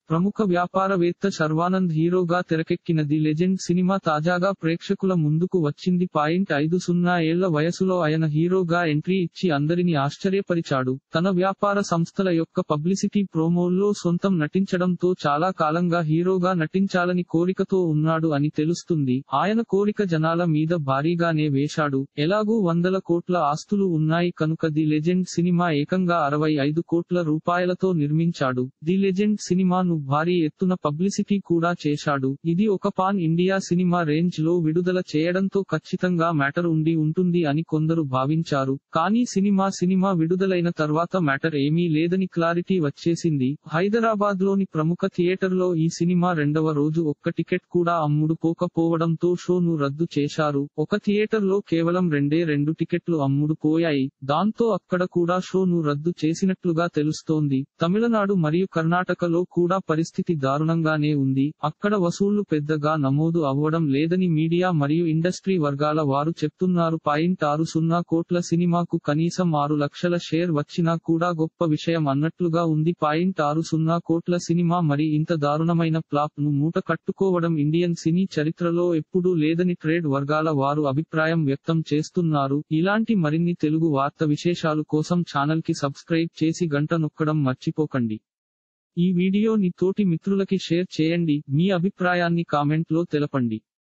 ప్రముఖ వ్యాపారవేత్త శర్వానంద్ హీరోగా తెరకెక్కిన ది లెజెండ్ సినిమా తాజాగా ప్రేక్షకుల ముందుకు వచ్చింది పాయింట్ ఐదు సున్నా ఏళ్ల వయసులో ఆయన హీరోగా ఎంట్రీ ఇచ్చి అందరిని ఆశ్చర్యపరిచాడు తన వ్యాపార సంస్థల యొక్క పబ్లిసిటీ ప్రోమోల్లో సొంతం నటించడంతో చాలా కాలంగా హీరోగా నటించాలని కోరికతో ఉన్నాడు అని తెలుస్తుంది ఆయన కోరిక జనాల మీద భారీగానే వేశాడు ఎలాగూ వందల కోట్ల ఆస్తులు ఉన్నాయి కనుక ది లెజెండ్ సినిమా ఏకంగా అరవై ఐదు కోట్ల రూపాయలతో నిర్మించాడు ది లెజెండ్ సినిమాను భారీ ఎత్తున పబ్లిసిటీ కూడా చేశాడు ఇది ఒక పాన్ ఇండియా సినిమా రేంజ్ లో విడుదల చేయడంతో ఖచ్చితంగా మ్యాటర్ ఉండి ఉంటుంది అని కొందరు భావించారు కానీ సినిమా సినిమా విడుదలైన తర్వాత మ్యాటర్ ఏమీ లేదని క్లారిటీ వచ్చేసింది హైదరాబాద్ లోని ప్రముఖ థియేటర్ లో ఈ సినిమా రెండవ రోజు ఒక్క టికెట్ కూడా అమ్ముడు పోకపోవడంతో షోను రద్దు చేశారు ఒక థియేటర్ లో కేవలం రెండే రెండు టికెట్లు అమ్ముడు పోయాయి దాంతో అక్కడ కూడా షోను రద్దు చేసినట్లుగా తెలుస్తోంది తమిళనాడు మరియు కర్ణాటకలో కూడా పరిస్థితి దారుణంగానే ఉంది అక్కడ వసూళ్లు పెద్దగా నమోదు అవ్వడం లేదని మీడియా మరియు ఇండస్ట్రీ వర్గాల వారు చెప్తున్నారు పాయింట్ ఆరు సున్నా కోట్ల సినిమాకు కనీసం ఆరు లక్షల షేర్ వచ్చినా కూడా గొప్ప విషయం అన్నట్లుగా ఉంది పాయింట్ ఆరు సున్నా కోట్ల సినిమా మరి ఇంత దారుణమైన ఫ్లాప్ ను మూట కట్టుకోవడం ఇండియన్ సినీ చరిత్రలో ఎప్పుడూ లేదని ట్రేడ్ వర్గాల వారు అభిప్రాయం వ్యక్తం చేస్తున్నారు ఇలాంటి మరిన్ని తెలుగు వార్త విశేషాలు కోసం ఛానల్ కి సబ్స్క్రైబ్ చేసి గంట నొక్కడం మర్చిపోకండి ఈ వీడియోని తోటి మిత్రులకి షేర్ చేయండి మీ అభిప్రాయాన్ని కామెంట్ లో తెలపండి